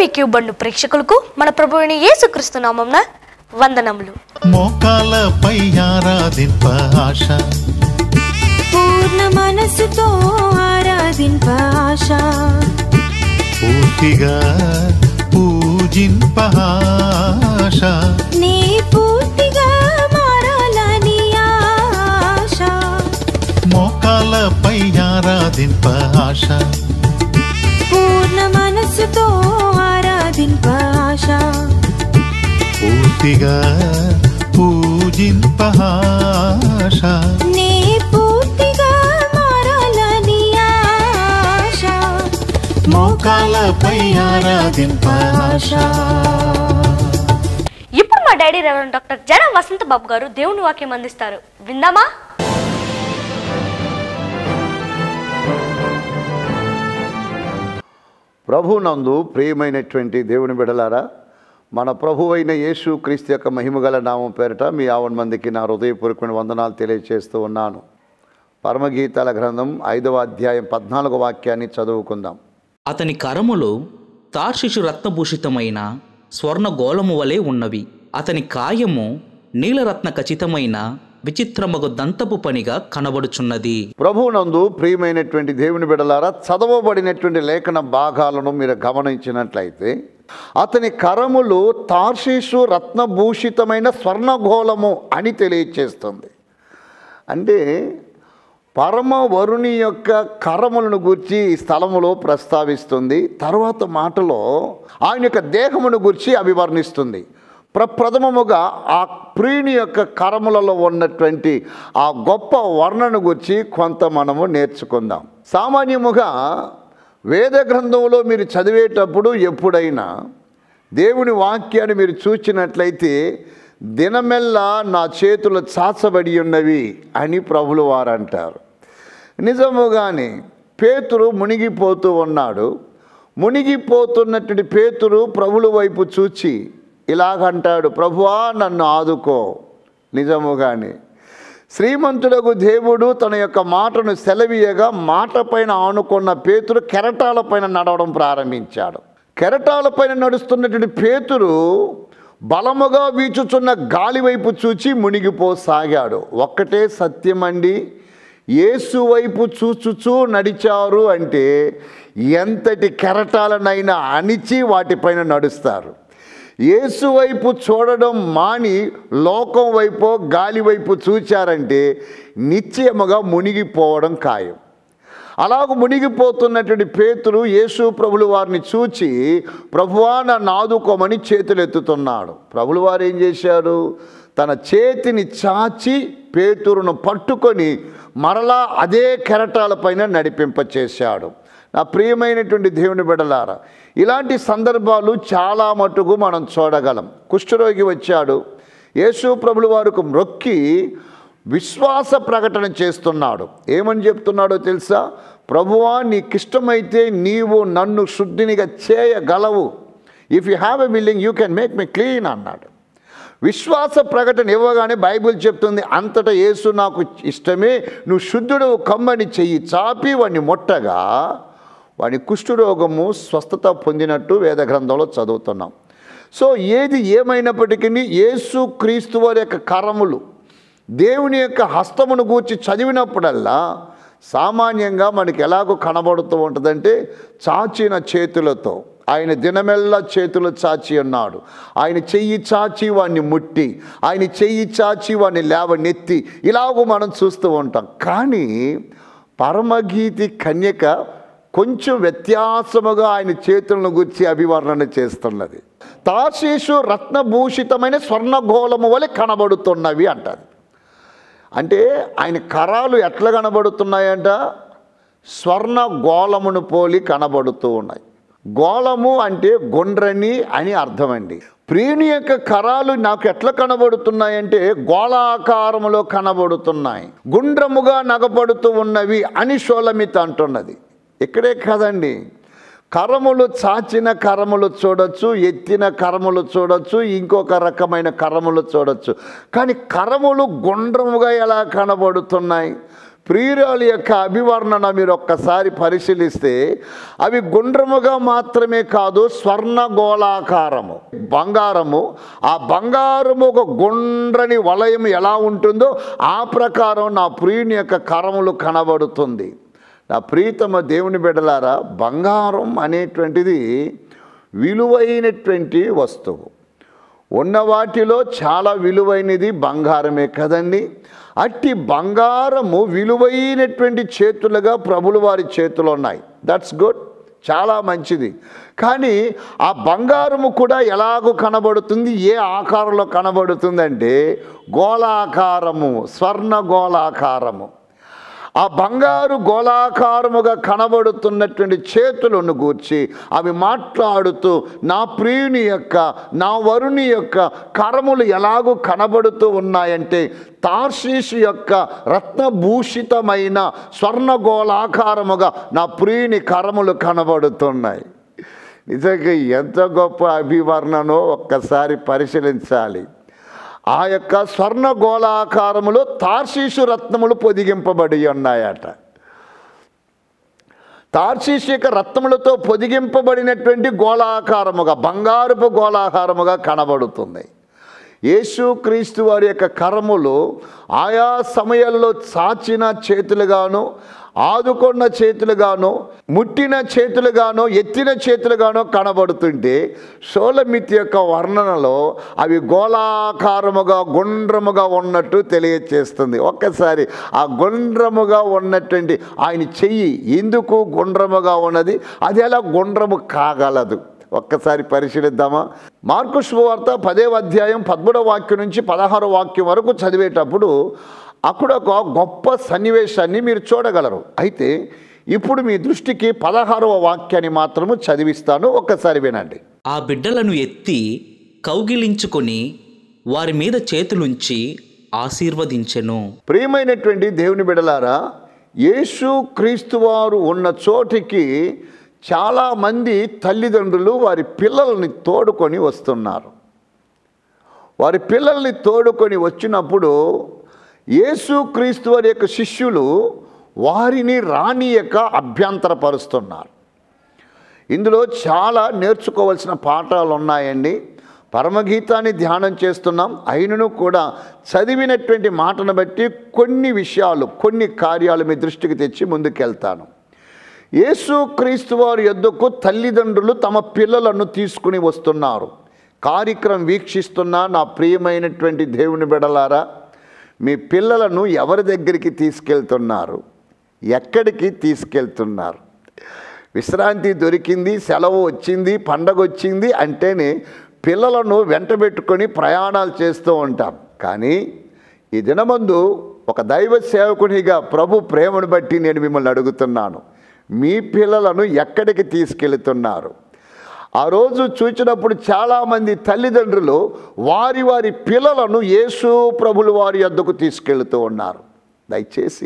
మీకు బండు ప్రేక్షకులకు మన ప్రభువుని యేసుక్రీస్తు నామంన వందనములు మోకాలపై ఆరాధింప ఆశ పూర్ణ మనసుతో ఆరాధింప ఆశ పూర్తిగా పూజింప ఆశ నీ పూర్తిగా మారాలని ఆశ మోకాలపై ఆరాధింప ఆశ పూర్ణ మనసుతో ఆరాధింప ఆశ పూర్తిగా పూజింప ఆశ నీ పూర్తిగా మారాలని ఆశ మోకాలపై ఆరాధింప ఆశ ఇప్పుడు మా డాడీ రెవరెండ్ డాక్టర్ జన వసంత బాబు గారు దేవుని వాక్యం అందిస్తారు విందామా ప్రభునందు ప్రియమైనటువంటి దేవుని బిడలారా మన ప్రభు అయిన యేసు క్రీస్తు యొక్క మహిమగల నామం పేరిట మీ ఆవన్ మందికి నా హృదయపూర్వకమైన వందనాలు తెలియజేస్తూ ఉన్నాను పరమగీతాల గ్రంథం ఐదవ అధ్యాయం పద్నాలుగో వాక్యాన్ని చదువుకుందాం అతని కరములు తార్షిషు రత్నభూషితమైన స్వర్ణ గోళము వలె ఉన్నవి అతని కాయము నీలరత్న ఖచ్చితమైన విచిత్రమగు దంతపు పనిగా కనబడుచున్నది ప్రభునందు ప్రియమైనటువంటి దేవుని బిడలారా చదవబడినటువంటి లేఖన భాగాలను మీరు గమనించినట్లయితే అతని కరములు తార్షీషు రత్నభూషితమైన స్వర్ణగోళము అని తెలియచేస్తుంది అంటే పరమ వరుని యొక్క కరములను గూర్చి ఈ స్థలములో ప్రస్తావిస్తుంది తర్వాత మాటలో ఆయన యొక్క దేహమును గూర్చి అభివర్ణిస్తుంది ప్రప్రథమముగా ఆ ప్రియుని యొక్క కరములలో ఉన్నటువంటి ఆ గొప్ప వర్ణను గురించి కొంత మనము నేర్చుకుందాం సామాన్యముగా వేద గ్రంథంలో మీరు చదివేటప్పుడు ఎప్పుడైనా దేవుని వాక్యాన్ని మీరు చూచినట్లయితే దినమెల్లా నా చేతులు చాచబడి ఉన్నవి అని ప్రభులు వారు అంటారు నిజముగానే పేతురు మునిగిపోతూ ఉన్నాడు మునిగిపోతున్నటువంటి పేతురు ప్రభుల వైపు చూచి ఇలాగంటాడు ప్రభువా నన్ను ఆదుకో నిజముగానే శ్రీమంతుడకు దేవుడు తన యొక్క మాటను సెలవీయగా మాట పైన ఆనుకున్న పేతురు కెరటాలపైన నడవడం ప్రారంభించాడు కెరటాలపైన నడుస్తున్నటువంటి పేతురు బలముగా వీచుచున్న గాలి వైపు చూచి మునిగిపోసాగాడు ఒక్కటే సత్యమండి యేసు వైపు చూచుచూ నడిచారు అంటే ఎంతటి కెరటాలనైనా అణిచి వాటిపైన నడుస్తారు యేసు వైపు చూడడం మాని లోకం వైపు గాలి వైపు చూచారంటే నిశ్చయముగా మునిగిపోవడం ఖాయం అలాగ మునిగిపోతున్నటువంటి పేతురు యేసు ప్రభులు వారిని చూచి ప్రభువా నన్ను ఆదుకోమని చేతులు ఎత్తుతున్నాడు ప్రభులు వారు ఏం చేశారు తన చేతిని చాచి పేతురును పట్టుకొని మరలా అదే కెరటాలపైన నడిపింపచేశాడు నా ప్రియమైనటువంటి దేవుని బిడలారా ఇలాంటి సందర్భాలు చాలా మటుకు మనం చూడగలం కుష్ఠరోగి వచ్చాడు యేసు ప్రభులు వారికి మ్రొక్కి విశ్వాస ప్రకటన చేస్తున్నాడు ఏమని చెప్తున్నాడో తెలుసా ప్రభువా నీకిష్టమైతే నీవు నన్ను శుద్ధినిగా చేయగలవు if you have a willing you can make me clean అన్నాడు విశ్వాస ప్రకటన ఇవ్వగానే బైబిల్ చెప్తుంది అంతటా యేసు నాకు ఇష్టమే నువ్వు శుద్ధుడు కమ్మని చెయ్యి చాపి వాడిని ముట్టగా వాడి కుష్ఠరోగము స్వస్థత పొందినట్టు వేద గ్రంథంలో చదువుతున్నాం సో ఏది ఏమైనప్పటికీ యేసు క్రీస్తు వారి యొక్క కరములు దేవుని యొక్క హస్తమును గూర్చి చదివినప్పుడల్లా సామాన్యంగా మనకి ఎలాగో కనబడుతూ ఉంటుందంటే చాచిన చేతులతో ఆయన దినమెల్లా చేతులు చాచి ఉన్నాడు ఆయన చెయ్యి చాచి వాడిని ముట్టి ఆయన చెయ్యి చాచి వాడిని లేవనెత్తి ఇలాగూ మనం చూస్తూ ఉంటాం కానీ పరమగీతి కన్యక కొంచెం వ్యత్యాసముగా ఆయన చేతులను గుర్చి అభివర్ణన చేస్తున్నది తాశీషు రత్నభూషితమైన స్వర్ణగోళము వలె కనబడుతున్నవి అంటారు అంటే ఆయన కరాలు ఎట్లా కనబడుతున్నాయంట స్వర్ణ గోళమును పోలి కనబడుతూ ఉన్నాయి గోళము అంటే గుండ్రని అని అర్థమండి ప్రియుని యొక్క కరాలు నాకు ఎట్లా కనబడుతున్నాయంటే గోళాకారములో కనబడుతున్నాయి గుండ్రముగా నగబడుతూ ఉన్నవి అని షోలమిత అంటున్నది ఇక్కడే కదండి కరములు చాచిన కరములు చూడొచ్చు ఎత్తిన కరములు చూడొచ్చు ఇంకొక రకమైన కరములు చూడొచ్చు కానీ కరములు గుండ్రముగా ఎలా కనబడుతున్నాయి ప్రియురాలి యొక్క అభివర్ణన మీరు ఒక్కసారి పరిశీలిస్తే అవి గుండ్రముగా మాత్రమే కాదు స్వర్ణ గోళాకారము బంగారము ఆ బంగారము ఒక గుండ్రని వలయం ఎలా ఉంటుందో ఆ ప్రకారం నా ప్రియుని యొక్క కరములు కనబడుతుంది నా ప్రీతమ దేవుని బిడ్డలారా బంగారం అనేటువంటిది విలువైనటువంటి వస్తువు ఉన్న వాటిలో చాలా విలువైనది బంగారమే కదండి అట్టి బంగారము విలువైనటువంటి చేతులుగా ప్రభులు వారి చేతులు ఉన్నాయి దట్స్ గుడ్ చాలా మంచిది కానీ ఆ బంగారము కూడా ఎలాగో కనబడుతుంది ఏ ఆకారంలో కనబడుతుందంటే గోళాకారము స్వర్ణ గోళాకారము ఆ బంగారు గోళాకారముగా కనబడుతున్నటువంటి చేతులను గూర్చి అవి మాట్లాడుతూ నా ప్రియుని యొక్క నా వరుని యొక్క కరములు ఎలాగూ కనబడుతూ ఉన్నాయంటే తార్షీషు యొక్క రత్నభూషితమైన స్వర్ణగోళాకారముగా నా ప్రియుని కరములు కనబడుతున్నాయి నిజంగా ఎంత గొప్ప అభివర్ణనో ఒక్కసారి పరిశీలించాలి ఆ యొక్క స్వర్ణ గోళాకారములో తార్షీషు రత్నములు పొదిగింపబడి ఉన్నాయట తార్షీషు యొక్క రత్నములతో పొదిగింపబడినటువంటి గోళాకారముగా బంగారపు గోళాకారముగా కనబడుతుంది యేసు క్రీస్తు వారి యొక్క కరములు ఆయా సమయాల్లో చాచిన చేతులుగాను ఆదుకున్న చేతులుగాను ముట్టిన చేతులుగాను ఎత్తిన చేతులుగాను కనబడుతుంటే షోలమితి యొక్క వర్ణనలో అవి గోళాకారముగా గుండ్రముగా ఉన్నట్టు తెలియచేస్తుంది ఒక్కసారి ఆ గుండ్రముగా ఉన్నటువంటి ఆయన చెయ్యి ఎందుకు గుండ్రముగా ఉన్నది అది ఎలా గుండ్రము కాగలదు ఒక్కసారి పరిశీలిద్దామా మార్కు శుభవార్త పదే అధ్యాయం పదమూడవ వాక్యం నుంచి పదహారు వాక్యం వరకు చదివేటప్పుడు అక్కడ ఒక గొప్ప సన్నివేశాన్ని మీరు చూడగలరు అయితే ఇప్పుడు మీ దృష్టికి పదహారవ వాక్యాన్ని మాత్రము చదివిస్తాను ఒక్కసారి వినండి ఆ బిడ్డలను ఎత్తి కౌగిలించుకొని వారి మీద చేతులుంచి ఆశీర్వదించెను ప్రియమైనటువంటి దేవుని బిడలారా యేసు క్రీస్తు వారు ఉన్న చోటికి చాలామంది తల్లిదండ్రులు వారి పిల్లల్ని తోడుకొని వస్తున్నారు వారి పిల్లల్ని తోడుకొని వచ్చినప్పుడు యేసు క్రీస్తు వారి యొక్క శిష్యులు వారిని రానియక అభ్యంతరపరుస్తున్నారు ఇందులో చాలా నేర్చుకోవాల్సిన పాఠాలు ఉన్నాయండి పరమగీతాన్ని ధ్యానం చేస్తున్నాం అయినను కూడా చదివినటువంటి మాటను బట్టి కొన్ని విషయాలు కొన్ని కార్యాలు మీ దృష్టికి తెచ్చి ముందుకెళ్తాను యేసు క్రీస్తు వారి యొద్దకు తల్లిదండ్రులు తమ పిల్లలను తీసుకుని వస్తున్నారు కార్యక్రమం వీక్షిస్తున్న నా ప్రియమైనటువంటి దేవుని బిడలారా మీ పిల్లలను ఎవరి దగ్గరికి తీసుకెళ్తున్నారు ఎక్కడికి తీసుకెళ్తున్నారు విశ్రాంతి దొరికింది సెలవు వచ్చింది పండగ వచ్చింది అంటేనే పిల్లలను వెంటబెట్టుకొని ప్రయాణాలు చేస్తూ ఉంటాం కానీ ఈ దినమందు ఒక దైవ సేవకునిగా ప్రభు ప్రేమను బట్టి నేను మిమ్మల్ని అడుగుతున్నాను మీ పిల్లలను ఎక్కడికి తీసుకెళ్తున్నారు ఆ రోజు చూచినప్పుడు చాలామంది తల్లిదండ్రులు వారి వారి పిల్లలను యేసు ప్రభులు వారి వద్దకు తీసుకెళ్తూ ఉన్నారు దయచేసి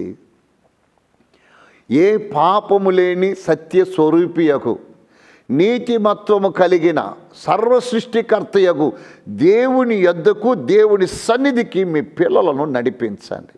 ఏ పాపము లేని సత్య స్వరూపియకు నీతిమత్వము కలిగిన సర్వ సృష్టికర్తయగు దేవుని యొద్దకు దేవుని సన్నిధికి మీ పిల్లలను నడిపించండి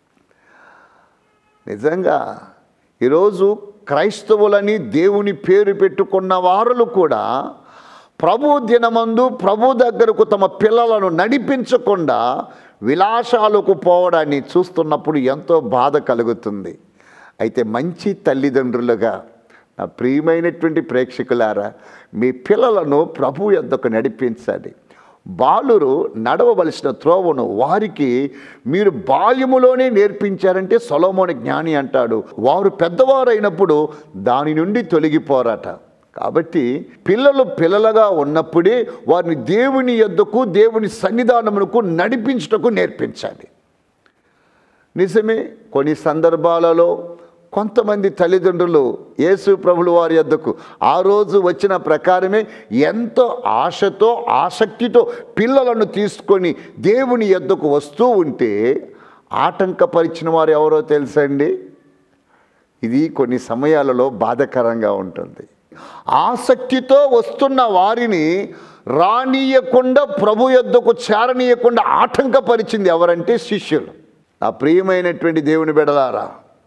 నిజంగా ఈరోజు క్రైస్తవులని దేవుని పేరు పెట్టుకున్న వారులు కూడా ప్రభు దినమందు ప్రభు దగ్గరకు తమ పిల్లలను నడిపించకుండా విలాసాలకు పోవడాన్ని చూస్తున్నప్పుడు ఎంతో బాధ కలుగుతుంది అయితే మంచి తల్లిదండ్రులుగా నా ప్రియమైనటువంటి ప్రేక్షకులారా మీ పిల్లలను ప్రభు యొద్దకు నడిపించండి బాలురు నడవవలసిన త్రోవను వారికి మీరు బాల్యములోనే నేర్పించారంటే సొలోమోని జ్ఞాని అంటాడు వారు పెద్దవారైనప్పుడు దాని నుండి తొలగిపోరట కాబట్టి పిల్లలు పిల్లలుగా ఉన్నప్పుడే వారిని దేవుని యొద్దకు దేవుని సన్నిధానమునకు నడిపించుటకు నేర్పించాలి నిజమే కొన్ని సందర్భాలలో కొంతమంది తల్లిదండ్రులు యేసు ప్రభులు వారి యొద్దకు ఆ రోజు వచ్చిన ప్రకారమే ఎంతో ఆశతో ఆసక్తితో పిల్లలను తీసుకొని దేవుని యొద్దకు వస్తూ ఉంటే ఆటంకపరిచిన వారు ఎవరో తెలుసండి ఇది కొన్ని సమయాలలో బాధకరంగా ఉంటుంది ఆసక్తితో వస్తున్న వారిని రానీయకుండా ప్రభు యొద్దకు చేరనీయకుండా ఆటంకపరిచింది ఎవరంటే శిష్యులు నా ప్రియమైనటువంటి దేవుని బిడలారా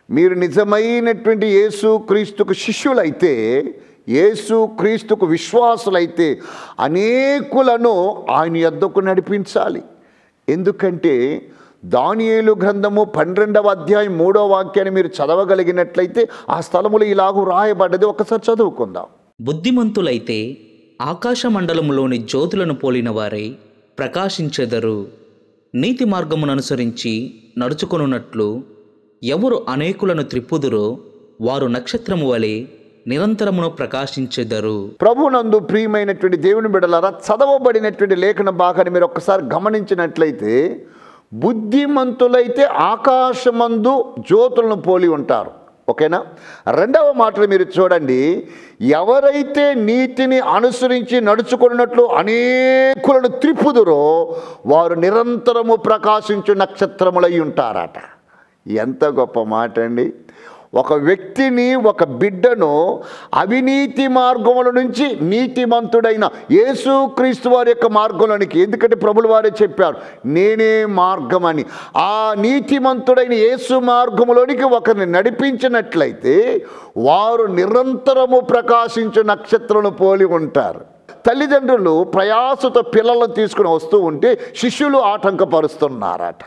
మీరు నిజమైనటువంటి యేసు క్రీస్తుకు శిష్యులైతే యేసు క్రీస్తుకు విశ్వాసులైతే అనేకులను ఆయన యొద్దకు నడిపించాలి ఎందుకంటే దానియేలు గ్రంథము పన్నెండవ అధ్యాయం మూడో వాక్యాన్ని మీరు చదవగలిగినట్లయితే ఆ స్థలములో ఇలాగూ రాయబడ్డది ఒకసారి చదువుకుందాం బుద్ధిమంతులైతే ఆకాశమండలములోని జ్యోతులను పోలిన వారై ప్రకాశించెదరు నీతి మార్గమును అనుసరించి నడుచుకొనున్నట్లు ఎవరు అనేకులను త్రిప్పుదురో వారు నక్షత్రము వలె నిరంతరమును ప్రకాశించెదరు ప్రభునందు ప్రియమైనటువంటి దేవుని బిడలారా చదవబడినటువంటి లేఖన భాగాన్ని మీరు ఒక్కసారి గమనించినట్లయితే బుద్ధిమంతులైతే ఆకాశమందు జ్యోతులను పోలి ఉంటారు ఓకేనా రెండవ మాటలు మీరు చూడండి ఎవరైతే నీతిని అనుసరించి నడుచుకున్నట్లు అనేకులను త్రిప్పుదురో వారు నిరంతరము ప్రకాశించు నక్షత్రములై ఉంటారట ఎంత గొప్ప మాట అండి ఒక వ్యక్తిని ఒక బిడ్డను అవినీతి మార్గముల నుంచి నీతిమంతుడైన యేసుక్రీస్తు వారి యొక్క మార్గంలోనికి ఎందుకంటే ప్రభులు వారే చెప్పారు నేనే మార్గం అని ఆ నీతిమంతుడైన యేసు మార్గములోనికి ఒకరిని నడిపించినట్లయితే వారు నిరంతరము ప్రకాశించు నక్షత్రమును పోలి ఉంటారు తల్లిదండ్రులు ప్రయాసతో పిల్లలను తీసుకుని వస్తూ ఉంటే శిష్యులు ఆటంకపరుస్తున్నారట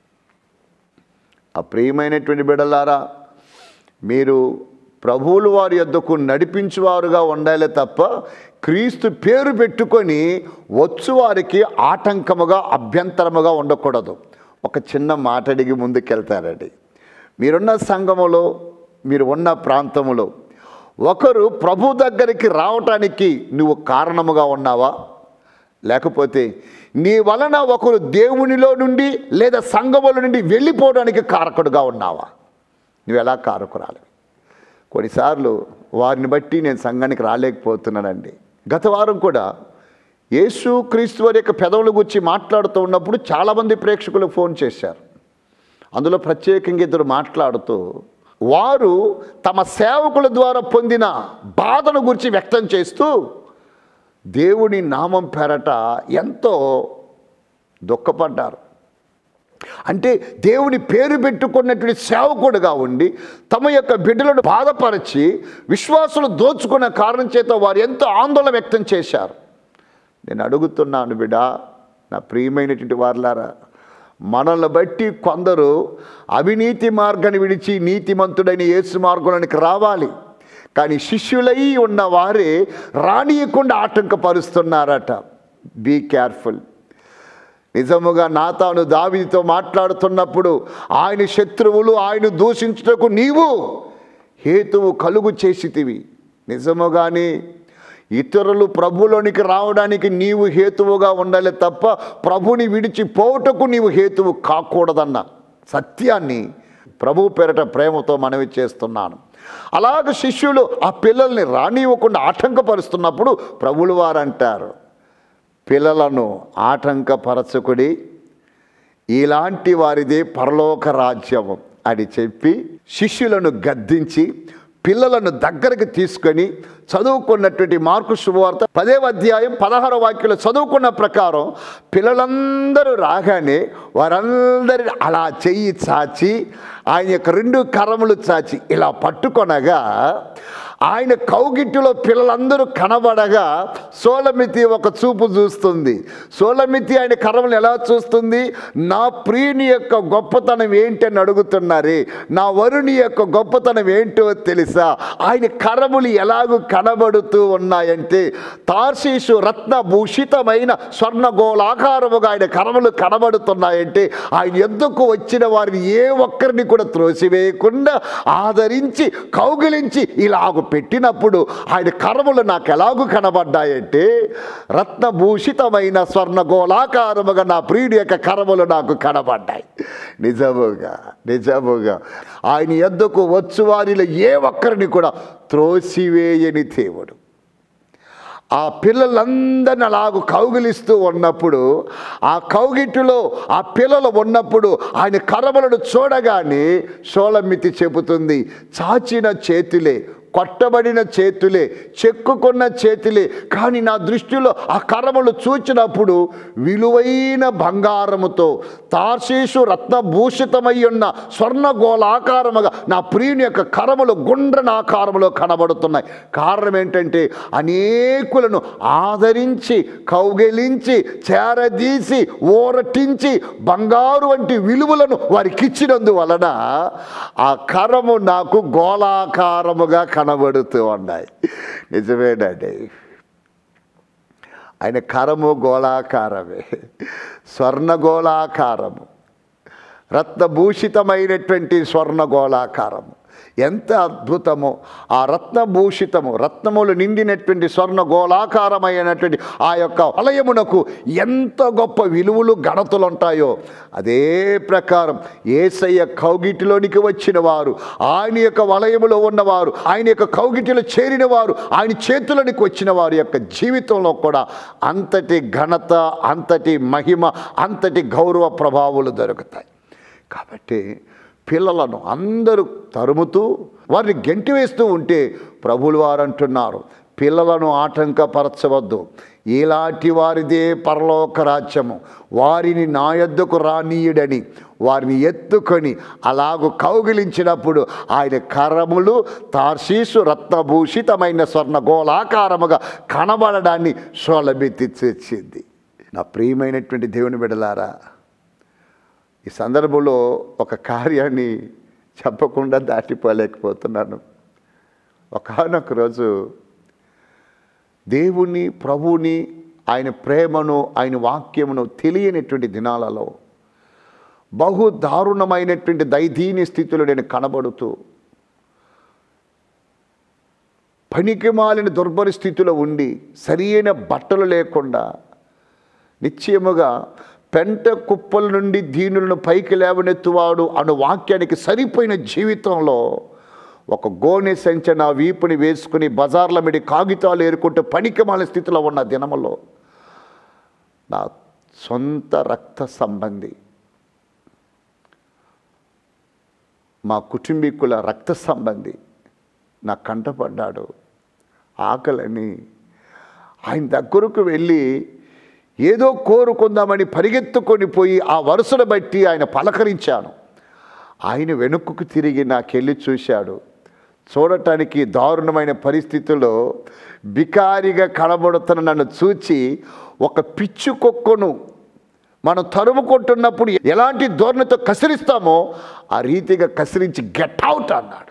ఆ ప్రియమైనటువంటి బిడలారా మీరు ప్రభువులు వారి యొద్దకు నడిపించువారుగా ఉండాలి తప్ప క్రీస్తు పేరు పెట్టుకొని వచ్చువారికి ఆటంకముగా అభ్యంతరముగా ఉండకూడదు ఒక చిన్న మాట అడిగి ముందుకెళ్తారండి మీరున్న సంఘములో మీరు ఉన్న ప్రాంతములో ఒకరు ప్రభు దగ్గరికి రావటానికి నువ్వు కారణముగా ఉన్నావా లేకపోతే నీ వలన ఒకరు దేవునిలో నుండి లేదా సంఘముల నుండి వెళ్ళిపోవడానికి కారకుడుగా ఉన్నావా నువ్వు ఎలా కారకురాలి కొన్నిసార్లు వారిని బట్టి నేను సంఘానికి రాలేకపోతున్నానండి గత వారం కూడా యేసు క్రీస్తు వారి యొక్క పెదవుల గురించి మాట్లాడుతూ ఉన్నప్పుడు చాలామంది ప్రేక్షకులు ఫోన్ చేశారు అందులో ప్రత్యేకంగా ఇద్దరు మాట్లాడుతూ వారు తమ సేవకుల ద్వారా పొందిన బాధను గురించి వ్యక్తం చేస్తూ దేవుని నామం పేరట ఎంతో దుఃఖపడ్డారు అంటే దేవుని పేరు పెట్టుకున్నటువంటి సేవకుడుగా ఉండి తమ యొక్క బిడ్డలను బాధపరిచి విశ్వాసులు దోచుకున్న కారణం చేత వారు ఎంతో ఆందోళన వ్యక్తం చేశారు నేను అడుగుతున్నాను బిడ్డ నా ప్రియమైనటువంటి వారులారా మనల్ని బట్టి కొందరు అవినీతి మార్గాన్ని విడిచి నీతిమంతుడైన యేసు మార్గంలోనికి రావాలి కానీ శిష్యులై ఉన్న వారే రానియకుండా ఆటంకపరుస్తున్నారట బీ కేర్ఫుల్ నిజముగా నాతాను దావితో మాట్లాడుతున్నప్పుడు ఆయన శత్రువులు ఆయన దూషించుటకు నీవు హేతువు కలుగు చేసితివి నిజముగానే ఇతరులు ప్రభులోనికి రావడానికి నీవు హేతువుగా ఉండాలి తప్ప ప్రభుని విడిచిపోవుటకు నీవు హేతువు కాకూడదన్న సత్యాన్ని ప్రభు పేరట ప్రేమతో మనవి చేస్తున్నాను అలాగ శిష్యులు ఆ పిల్లల్ని రానివ్వకుండా ఆటంకపరుస్తున్నప్పుడు ప్రభులు వారు అంటారు పిల్లలను ఆటంకపరచుకుడి ఇలాంటి వారిదే పరలోక రాజ్యము అని చెప్పి శిష్యులను గద్దించి పిల్లలను దగ్గరకు తీసుకొని చదువుకున్నటువంటి మార్కు శుభవార్త పదే అధ్యాయం పదహారో వాక్యంలో చదువుకున్న ప్రకారం పిల్లలందరూ రాగానే వారందరి అలా చెయ్యి చాచి ఆయన యొక్క రెండు కరములు చాచి ఇలా పట్టుకొనగా ఆయన కౌగిట్టులో పిల్లలందరూ కనబడగా సోలమితి ఒక చూపు చూస్తుంది సోలమితి ఆయన కరములు ఎలా చూస్తుంది నా ప్రియుని యొక్క గొప్పతనం ఏంటి అని అడుగుతున్నారే నా వరుని యొక్క గొప్పతనం ఏంటో తెలుసా ఆయన కరములు ఎలాగూ కనబడుతూ ఉన్నాయంటే తార్షీషు రత్న భూషితమైన స్వర్ణగోళాకారముగా ఆయన కరములు కనబడుతున్నాయంటే ఆయన ఎందుకు వచ్చిన వారిని ఏ ఒక్కరిని కూడా త్రోసివేయకుండా ఆదరించి కౌగిలించి ఇలాగ పెట్టినప్పుడు ఆయన కరములు నాకు ఎలాగూ కనబడ్డాయంటే రత్నభూషితమైన స్వర్ణగోళాకారముగా నా ప్రియుడి యొక్క కరములు నాకు కనబడ్డాయి నిజముగా నిజముగా ఆయన ఎద్దుకు వచ్చు వారిలో ఏ ఒక్కరిని కూడా త్రోసివేయని దేవుడు ఆ పిల్లలందరిని అలాగ కౌగిలిస్తూ ఉన్నప్పుడు ఆ కౌగిట్టులో ఆ పిల్లలు ఉన్నప్పుడు ఆయన కరములను చూడగానే షోలమితి చెబుతుంది చాచిన చేతులే కొట్టబడిన చేతులే చెక్కుకున్న చేతులే కానీ నా దృష్టిలో ఆ కరములు చూచినప్పుడు విలువైన బంగారముతో తార్శీషు రత్నభూషితమై ఉన్న స్వర్ణ గోళాకారముగా నా ప్రియుని యొక్క కరములు గుండ్రన ఆకారములో కనబడుతున్నాయి కారణం ఏంటంటే అనేకులను ఆదరించి కౌగిలించి చేరదీసి ఊరటించి బంగారు వంటి విలువలను వారికి ఇచ్చినందువలన ఆ కరము నాకు గోళాకారముగా కనబడుతూ ఉన్నాయి నిజమేనండి ఆయన కరము గోళాకారమే స్వర్ణ గోళాకారము రత్నభూషితమైనటువంటి స్వర్ణ గోళాకారము ఎంత అద్భుతమో ఆ రత్నభూషితము రత్నములు నిండినటువంటి స్వర్ణ గోళాకారమైనటువంటి ఆ యొక్క వలయమునకు ఎంత గొప్ప విలువలు గణతులు ఉంటాయో అదే ప్రకారం ఏసయ్య కౌగిటిలోనికి వచ్చిన వారు ఆయన యొక్క వలయములో ఉన్నవారు ఆయన యొక్క కౌగిటిలో చేరిన వారు ఆయన చేతులోనికి వచ్చిన వారి యొక్క జీవితంలో కూడా అంతటి ఘనత అంతటి మహిమ అంతటి గౌరవ ప్రభావాలు దొరుకుతాయి కాబట్టి పిల్లలను అందరూ తరుముతూ వారిని గెంటి వేస్తూ ఉంటే ప్రభులు వారు అంటున్నారు పిల్లలను ఆటంకపరచవద్దు ఇలాంటి వారిదే పరలోక రాజ్యము వారిని నా యొద్దకు రానీయుడని వారిని ఎత్తుకొని అలాగూ కౌగిలించినప్పుడు ఆయన కరములు తార్షీసు రత్నభూషితమైన స్వర్ణ గోళాకారముగా కనబడడాన్ని సోలబెత్తి తెచ్చింది నా ప్రియమైనటువంటి దేవుని బిడలారా ఈ సందర్భంలో ఒక కార్యాన్ని చెప్పకుండా దాటిపోలేకపోతున్నాను ఒకనొక రోజు దేవుని ప్రభువుని ఆయన ప్రేమను ఆయన వాక్యమును తెలియనటువంటి దినాలలో బహు దారుణమైనటువంటి దైధీని స్థితిలో నేను కనబడుతూ పనికిమాలిన దుర్భర స్థితిలో ఉండి సరియైన బట్టలు లేకుండా నిశ్చయముగా పెంట కుప్పల నుండి దీనులను పైకి లేవనెత్తువాడు అను వాక్యానికి సరిపోయిన జీవితంలో ఒక గోనె సంచ నా వీపుని వేసుకుని బజార్ల మిడి కాగితాలు ఏరుకుంటూ పనికిమాల స్థితిలో ఉన్న దినములో నా సొంత రక్త సంబంధి మా కుటుంబీకుల రక్త సంబంధి నా కంటపడ్డాడు ఆకలని ఆయన దగ్గరకు వెళ్ళి ఏదో కోరుకుందామని పరిగెత్తుకొని పోయి ఆ వరుసను బట్టి ఆయన పలకరించాను ఆయన వెనుకకు తిరిగి నాకెళ్ళి చూశాడు చూడటానికి దారుణమైన పరిస్థితుల్లో బికారిగా కనబడుతున్న నన్ను చూచి ఒక పిచ్చు కుక్కను మనం తరుముకుంటున్నప్పుడు ఎలాంటి ధోరణితో కసిరిస్తామో ఆ రీతిగా కసిరించి గెట్ అవుట్ అన్నాడు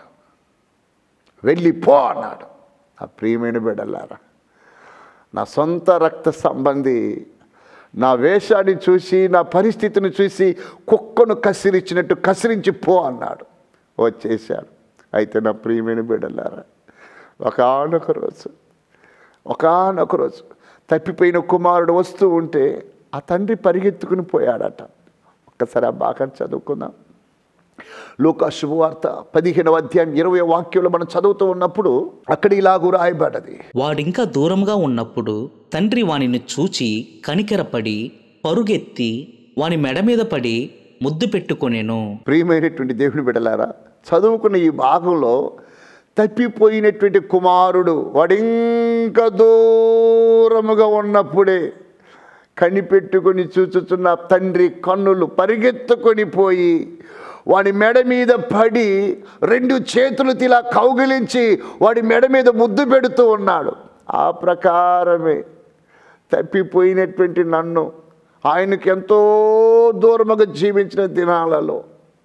వెళ్ళిపో అన్నాడు నా ప్రియమైన బిడ్డలారా నా సొంత రక్త సంబంధి నా వేషాన్ని చూసి నా పరిస్థితిని చూసి కుక్కను కసిరించినట్టు కసిరించి పో అన్నాడు వచ్చేసాడు అయితే నా ప్రియమైన బిడ్డలారా ఒకనొక రోజు ఒకనొక రోజు తప్పిపోయిన కుమారుడు వస్తూ ఉంటే ఆ తండ్రి పరిగెత్తుకుని పోయాడట ఒక్కసారి ఆ బాగా చదువుకుందాం లూకా శుభవార్త పదిహేనవ అధ్యాయం ఇరవై వాక్యంలో మనం చదువుతూ ఉన్నప్పుడు అక్కడ ఇలాగూ రాయబడ్డది వాడింకా దూరంగా ఉన్నప్పుడు తండ్రి వానిని చూచి కనికెరపడి పరుగెత్తి వాని మెడ మీద పడి ముద్దు పెట్టుకొనెను ప్రియమైనటువంటి దేవుని బిడలారా చదువుకున్న ఈ భాగంలో తప్పిపోయినటువంటి కుమారుడు వాడింక దూరముగా ఉన్నప్పుడే కనిపెట్టుకొని చూచుచున్న తండ్రి కన్నులు పరిగెత్తుకొని పోయి వాడి మెడ మీద పడి రెండు చేతులు తిలా కౌగిలించి వాడి మెడ మీద ముద్దు పెడుతూ ఉన్నాడు ఆ ప్రకారమే తప్పిపోయినటువంటి నన్ను ఆయనకి ఎంతో దూరముగా జీవించిన దినాలలో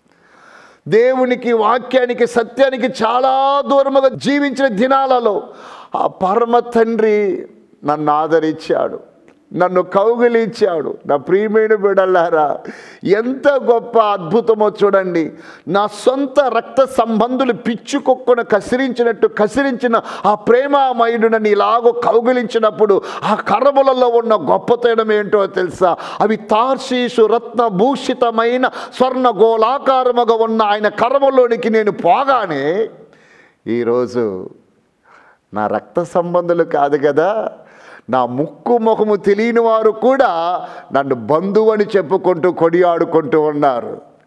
దేవునికి వాక్యానికి సత్యానికి చాలా దూరముగా జీవించిన దినాలలో ఆ పరమ తండ్రి నన్ను ఆదరించాడు నన్ను కౌగిలించాడు నా ప్రియమైన బిడల్లారా ఎంత గొప్ప అద్భుతమో చూడండి నా సొంత రక్త సంబంధులు పిచ్చుకొక్కున కసిరించినట్టు కసిరించిన ఆ ప్రేమామయుడు నన్ను ఇలాగో కౌగిలించినప్పుడు ఆ కరములలో ఉన్న గొప్పతనం ఏంటో తెలుసా అవి తార్షీషు రత్న భూషితమైన స్వర్ణ గోళాకారముగా ఉన్న ఆయన కరములోనికి నేను పోగానే ఈరోజు నా రక్త సంబంధులు కాదు కదా నా ముక్కు ముఖము తెలియని వారు కూడా నన్ను బంధువు అని చెప్పుకుంటూ కొడియాడుకుంటూ ఉన్నారు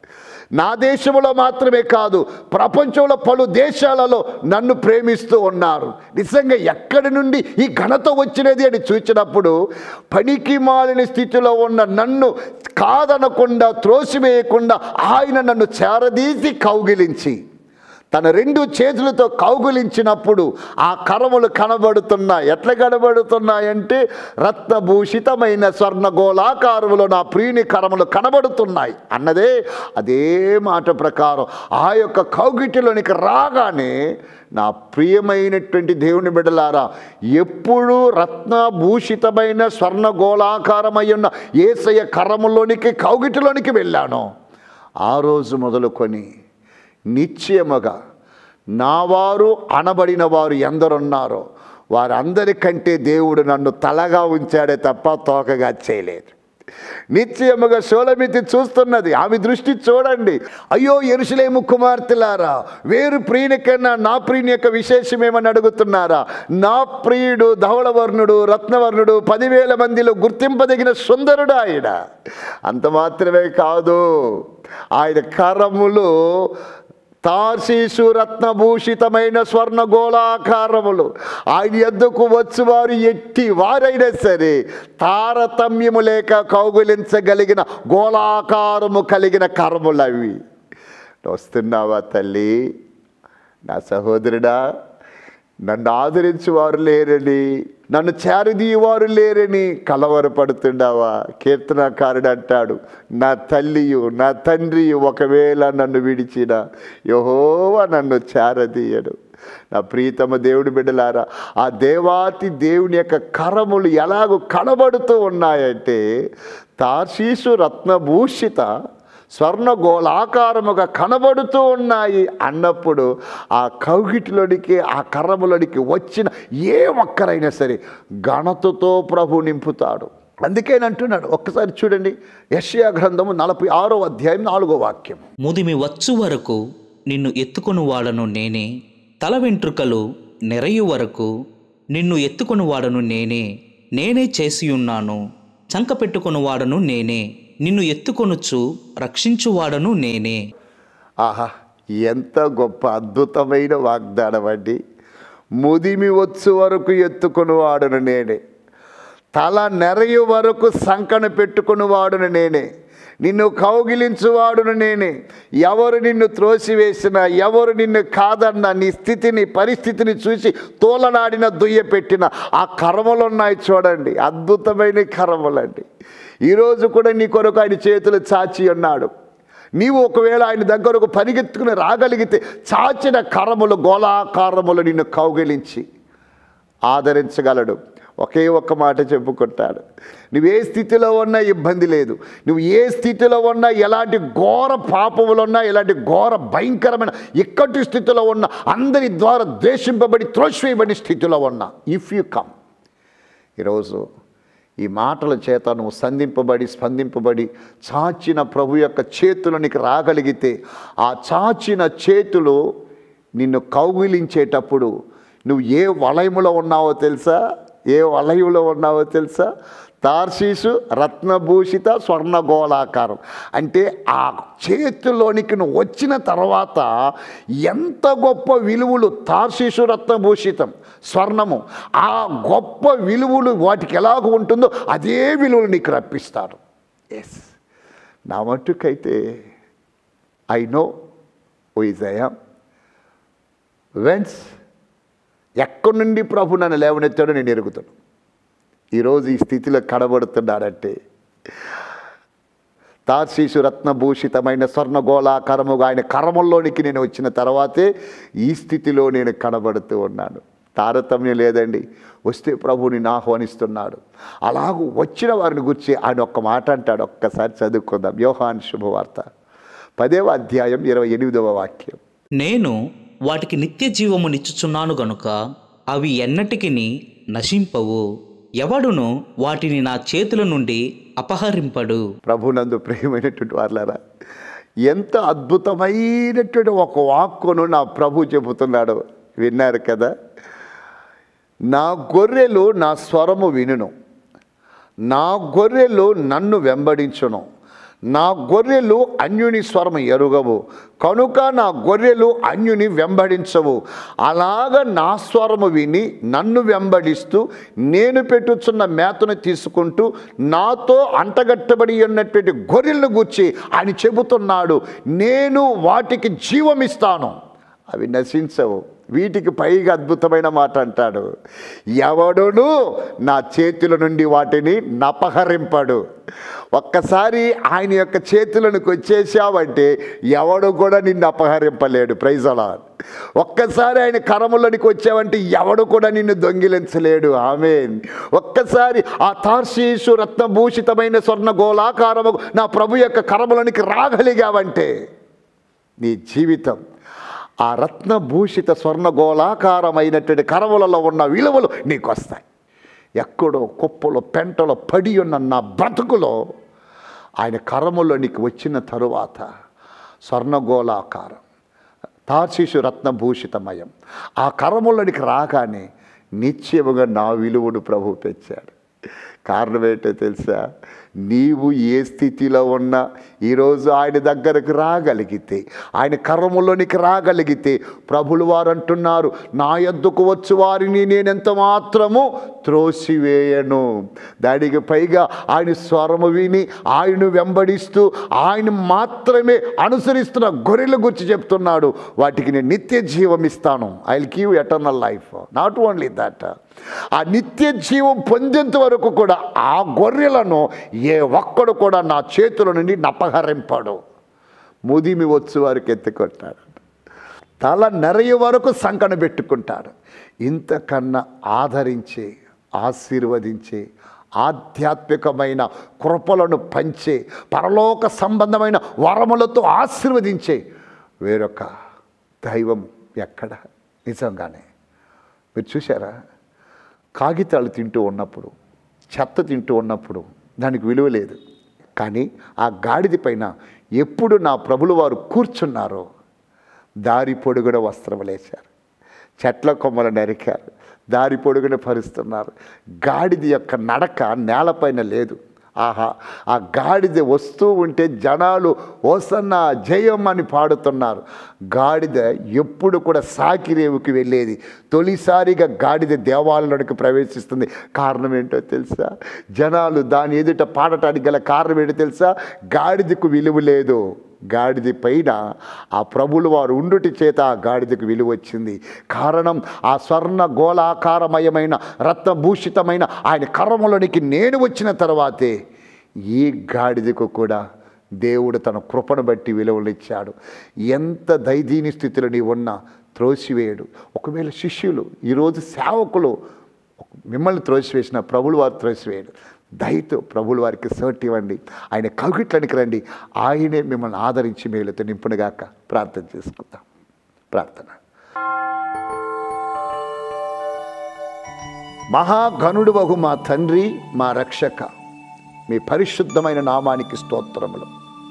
నా దేశంలో మాత్రమే కాదు ప్రపంచంలో పలు దేశాలలో నన్ను ప్రేమిస్తూ ఉన్నారు నిజంగా ఎక్కడి నుండి ఈ ఘనత వచ్చినది అని చూచినప్పుడు పనికి మాలిన స్థితిలో ఉన్న నన్ను కాదనకుండా త్రోసివేయకుండా ఆయన నన్ను చేరదీసి కౌగిలించి తన రెండు చేతులతో కౌగులించినప్పుడు ఆ కరములు కనబడుతున్నాయి ఎట్లా కనబడుతున్నాయంటే రత్నభూషితమైన స్వర్ణ గోళాకారములో నా ప్రియుని కరములు కనబడుతున్నాయి అన్నదే అదే మాట ప్రకారం ఆ యొక్క కౌగిటిలోనికి రాగానే నా ప్రియమైనటువంటి దేవుని బిడ్డలారా ఎప్పుడు రత్నభూషితమైన స్వర్ణ గోళాకారమై ఉన్న ఏసయ్య కరములోనికి కౌగిటిలోనికి వెళ్ళాను ఆ రోజు మొదలుకొని నిశ్చయముగా నా వారు అనబడిన వారు ఎందరున్నారో వారందరికంటే దేవుడు నన్ను తలగా ఉంచాడే తప్ప తోకగా చేయలేదు నిశ్చయముగా షోలమితి చూస్తున్నది ఆమె దృష్టి చూడండి అయ్యో ఎరుసలేము కుమార్తెలారా వేరు ప్రియుని కన్నా నా ప్రియుని యొక్క విశేషమేమని అడుగుతున్నారా నా ప్రియుడు ధవళవర్ణుడు రత్నవర్ణుడు పదివేల మందిలో గుర్తింపదగిన సుందరుడు ఆయన అంత మాత్రమే కాదు ఆయన కరములు తార్శీసు రత్నభూషితమైన స్వర్ణ గోళాకారములు ఆయన ఎద్దుకు వచ్చువారు ఎట్టి వారైనా సరే తారతమ్యము లేక కౌగులించగలిగిన గోళాకారము కలిగిన కరములు అవి వస్తున్నావా తల్లి నా సహోదరుడా నన్ను ఆదరించేవారు లేరని నన్ను చేరదీయవారు లేరని కలవరపడుతుండావా కీర్తనకారుడు అంటాడు నా తల్లియు నా తండ్రియు ఒకవేళ నన్ను విడిచిన యహోవా నన్ను చేరదీయడు నా ప్రీతమ దేవుడి బిడ్డలారా ఆ దేవాతి దేవుని యొక్క కరములు ఎలాగో కనబడుతూ ఉన్నాయంటే తార్షీసు రత్నభూషిత స్వర్ణ గోళాకారముగా కనబడుతూ ఉన్నాయి అన్నప్పుడు ఆ కౌగిటిలోనికి ఆ కర్రములోనికి వచ్చిన ఏ ఒక్కరైనా సరే ఘనతతో ప్రభు నింపుతాడు అందుకేనంటున్నాడు ఒక్కసారి చూడండి యష్యా గ్రంథము నలభై ఆరో అధ్యాయం నాలుగో వాక్యం ముదిమి వచ్చు వరకు నిన్ను ఎత్తుకొని వాడను నేనే తల వెంట్రుకలు నెరయు వరకు నిన్ను ఎత్తుకొని వాడను నేనే నేనే చేసియున్నాను చంక పెట్టుకొని వాడను నేనే నిన్ను ఎత్తుకొనుచు రక్షించువాడను నేనే ఆహా ఎంత గొప్ప అద్భుతమైన వాగ్దానం అండి ముదిమి వచ్చు వరకు ఎత్తుకుని వాడును నేనే తల నెరయు వరకు సంకన పెట్టుకుని వాడును నేనే నిన్ను కౌగిలించువాడును నేనే ఎవరు నిన్ను త్రోసివేసినా ఎవరు నిన్ను కాదన్నా నీ స్థితిని పరిస్థితిని చూసి తోలనాడిన దుయ్య పెట్టిన ఆ కర్మలు ఉన్నాయి చూడండి అద్భుతమైన కర్మలండి ఈరోజు కూడా నీ కొరకు ఆయన చేతులు చాచి ఉన్నాడు నీవు ఒకవేళ ఆయన దగ్గరకు పరిగెత్తుకుని రాగలిగితే చాచిన కరములు గోళాకారములు నిన్ను కౌగిలించి ఆదరించగలడు ఒకే ఒక్క మాట చెప్పుకుంటాడు నువ్వు ఏ స్థితిలో ఉన్నా ఇబ్బంది లేదు నువ్వు ఏ స్థితిలో ఉన్నా ఎలాంటి ఘోర పాపములు ఉన్నా ఎలాంటి ఘోర భయంకరమైన ఇక్కటి స్థితిలో ఉన్నా అందరి ద్వారా ద్వేషింపబడి త్రోసివేయబడి స్థితిలో ఉన్నా ఇఫ్ యు కమ్ ఈరోజు ఈ మాటల చేత నువ్వు సంధింపబడి స్పందింపబడి చాచిన ప్రభు యొక్క చేతులనికి రాగలిగితే ఆ చాచిన చేతులు నిన్ను కౌగిలించేటప్పుడు నువ్వు ఏ వలయములో ఉన్నావో తెలుసా ఏ వలయంలో ఉన్నావో తెలుసా తార్షీసు రత్నభూషిత స్వర్ణ గోళాకారం అంటే ఆ చేతిలోనికి నువ్వు వచ్చిన తర్వాత ఎంత గొప్ప విలువలు తార్షీసు రత్నభూషితం స్వర్ణము ఆ గొప్ప విలువలు వాటికి ఎలాగ ఉంటుందో అదే విలువలు నీకు రప్పిస్తారు ఎస్ నా మట్టుకైతే ఐ నో ఓయిజయా వెన్స్ ఎక్కడి నుండి ప్రభు నన్ను లేవనెత్తాడో నేను ఎరుగుతాను ఈరోజు ఈ స్థితిలో కనబడుతున్నాడంటే తార్శీసు రత్నభూషితమైన స్వర్ణ గోళాకరముగా ఆయన కరముల్లోనికి నేను వచ్చిన తర్వాతే ఈ స్థితిలో నేను కనబడుతూ ఉన్నాను తారతమ్యం లేదండి వస్తే ప్రభుని ఆహ్వానిస్తున్నాడు అలాగూ వచ్చిన వారిని గురించి ఆయన ఒక్క మాట అంటాడు ఒక్కసారి చదువుకుందాం యోహాన్ శుభవార్త పదేవ అధ్యాయం ఇరవై ఎనిమిదవ వాక్యం నేను వాటికి నిత్య జీవమునిచ్చుచున్నాను గనుక అవి ఎన్నటికిని నశింపవు ఎవడును వాటిని నా చేతుల నుండి అపహరింపడు ప్రభునందు ప్రియమైనటువంటి వారులారా ఎంత అద్భుతమైనటువంటి ఒక వాక్కును నా ప్రభు చెబుతున్నాడు విన్నారు కదా నా గొర్రెలు నా స్వరము వినును నా గొర్రెలు నన్ను వెంబడించును నా గొర్రెలు అన్యుని స్వరం ఎరుగవు కనుక నా గొర్రెలు అన్యుని వెంబడించవు అలాగ నా స్వరము విని నన్ను వెంబడిస్తూ నేను పెట్టుచున్న మేతను తీసుకుంటూ నాతో అంటగట్టబడి ఉన్నటువంటి గొర్రెలను గూర్చి ఆయన చెబుతున్నాడు నేను వాటికి జీవమిస్తాను అవి నశించవు వీటికి పైగా అద్భుతమైన మాట అంటాడు ఎవడును నా చేతుల నుండి వాటిని నపహరింపడు ఒక్కసారి ఆయన యొక్క చేతులకు వచ్చేసావంటే ఎవడు కూడా నిన్ను అపహరింపలేడు ప్రైజలా ఒక్కసారి ఆయన కరములోనికి వచ్చావంటే ఎవడు కూడా నిన్ను దొంగిలించలేడు ఆమె ఒక్కసారి ఆ తార్షీసు రత్నభూషితమైన స్వర్ణ గోళాకారము నా ప్రభు యొక్క కరములోనికి రాగలిగావంటే నీ జీవితం ఆ రత్నభూషిత స్వర్ణ గోళాకారమైనటువంటి కరములలో ఉన్న విలువలు నీకు వస్తాయి ఎక్కడో కుప్పలో పెంటలో పడి ఉన్న నా బ్రతుకులో ఆయన కరములోనికి వచ్చిన తరువాత స్వర్ణగోళాకారం తార్శిషు రత్నభూషితమయం ఆ కరములోనికి రాగానే నిశ్చయముగా నా విలువను ప్రభు తెచ్చాడు కారణం ఏంటో తెలుసా నీవు ఏ స్థితిలో ఉన్నా ఈరోజు ఆయన దగ్గరకు రాగలిగితే ఆయన కర్మలోనికి రాగలిగితే ప్రభులు వారు అంటున్నారు నా యొద్దకు వచ్చు వారిని నేను ఎంత మాత్రము త్రోసివేయను దానికి పైగా ఆయన స్వరము విని ఆయన వెంబడిస్తూ ఆయన మాత్రమే అనుసరిస్తున్న గొర్రెల గురించి చెప్తున్నాడు వాటికి నేను నిత్య జీవం ఇస్తాను I will give eternal life not only that ఆ నిత్య జీవం పొందేంత వరకు కూడా ఆ గొర్రెలను ఏ ఒక్కడు కూడా నా చేతుల నుండి నపహరింపడు ముదిమి వచ్చు వారికి ఎత్తుకుంటాడు తల నెరయ వరకు సంకన పెట్టుకుంటాడు ఇంతకన్నా ఆదరించే ఆశీర్వదించే ఆధ్యాత్మికమైన కృపలను పంచే పరలోక సంబంధమైన వరములతో ఆశీర్వదించే వేరొక దైవం ఎక్కడ నిజంగానే మీరు చూసారా కాగితాలు తింటూ ఉన్నప్పుడు చెత్త తింటూ ఉన్నప్పుడు దానికి విలువ లేదు కానీ ఆ గాడిద పైన ఎప్పుడు నా ప్రభులు వారు కూర్చున్నారో దారి పొడుగున వస్త్రం లేచారు చెట్ల కొమ్మలు నరికారు దారి పొడుగున పరుస్తున్నారు గాడిద యొక్క నడక నేలపైన లేదు ఆహా ఆ గాడిద వస్తూ ఉంటే జనాలు ఓసన్న జయం అని పాడుతున్నారు గాడిద ఎప్పుడు కూడా సాకిరేవుకి వెళ్ళేది తొలిసారిగా గాడిద దేవాలయంలోకి ప్రవేశిస్తుంది కారణం ఏంటో తెలుసా జనాలు దాని ఎదుట పాడటానికి గల కారణం ఏంటో తెలుసా గాడిదకు విలువ లేదు గాడిద పైన ఆ ప్రభులు వారు ఉండుటి చేత ఆ గాడిదకు విలువ వచ్చింది కారణం ఆ స్వర్ణ గోళాకారమయమైన రత్నభూషితమైన ఆయన కర్మలోనికి నేను వచ్చిన తర్వాతే ఈ గాడిదకు కూడా దేవుడు తన కృపను బట్టి విలువలిచ్చాడు ఎంత దైదీని స్థితిలో నీ ఉన్నా త్రోసివేయడు ఒకవేళ శిష్యులు ఈరోజు సేవకులు మిమ్మల్ని త్రోసివేసిన ప్రభులు వారు త్రోసివేయడు దయతో ప్రభులు వారికి సర్ట్ ఇవ్వండి ఆయన కవిట్లనికి రండి ఆయనే మిమ్మల్ని ఆదరించి మేలుతో నింపునుగాక ప్రార్థన చేసుకుందాం ప్రార్థన మహాగణుడు బహు మా తండ్రి మా రక్షక మీ పరిశుద్ధమైన నామానికి స్తోత్రములు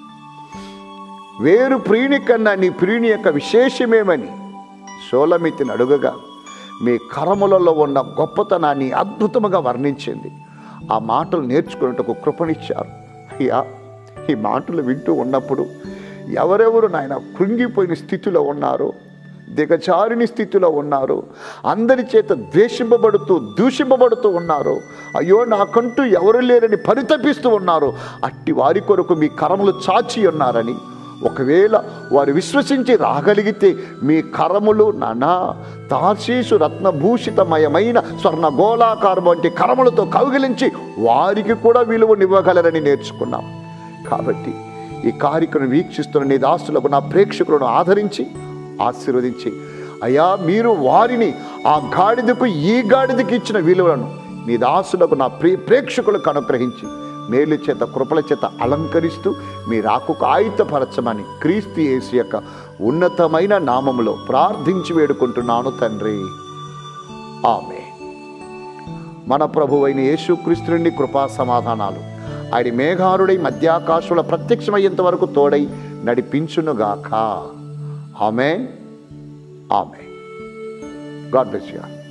వేరు ప్రియుని కన్నా నీ ప్రియుని యొక్క విశేషమేమని షోలమితిని అడుగగా మీ కరములలో ఉన్న గొప్పతనాన్ని అద్భుతముగా వర్ణించింది ఆ మాటలు నేర్చుకున్నట్టుకు కృపణిచ్చారు అయ్యా ఈ మాటలు వింటూ ఉన్నప్పుడు ఎవరెవరు నాయన కృంగిపోయిన స్థితిలో ఉన్నారో దిగజారిని స్థితిలో ఉన్నారు అందరి చేత ద్వేషింపబడుతూ దూషింపబడుతూ ఉన్నారు అయ్యో నాకంటూ ఎవరు లేరని పరితపిస్తూ ఉన్నారు అట్టి వారి కొరకు మీ కరములు చాచి ఉన్నారని ఒకవేళ వారు విశ్వసించి రాగలిగితే మీ కరములు నానా తాశీసు రత్నభూషితమయమైన స్వర్ణ గోళాకారం వంటి కరములతో కౌగిలించి వారికి కూడా విలువనివ్వగలరని నేర్చుకున్నాం కాబట్టి ఈ కార్యక్రమం వీక్షిస్తున్న నీ దాసులకు నా ప్రేక్షకులను ఆదరించి ఆశీర్వదించి అయ్యా మీరు వారిని ఆ గాడిదకు ఈ గాడిదకి ఇచ్చిన విలువలను నీ దాసులకు నా ప్రే ప్రేక్షకులకు అనుగ్రహించి మేలు చేత కృపల చేత అలంకరిస్తూ మీ రాకుకు ఆయుధపరచమని క్రీస్తు యేసు యొక్క ఉన్నతమైన నామములో ప్రార్థించి వేడుకుంటున్నాను తండ్రి ఆమె మన ప్రభువైన యేసుక్రీస్తు నుండి కృపా సమాధానాలు ఆయన మేఘారుడై మధ్యాకాశుల ప్రత్యక్షమయ్యేంత వరకు తోడై నడిపించునుగాక ఆమె ఆమె గాడ్ బ్లెస్ యూ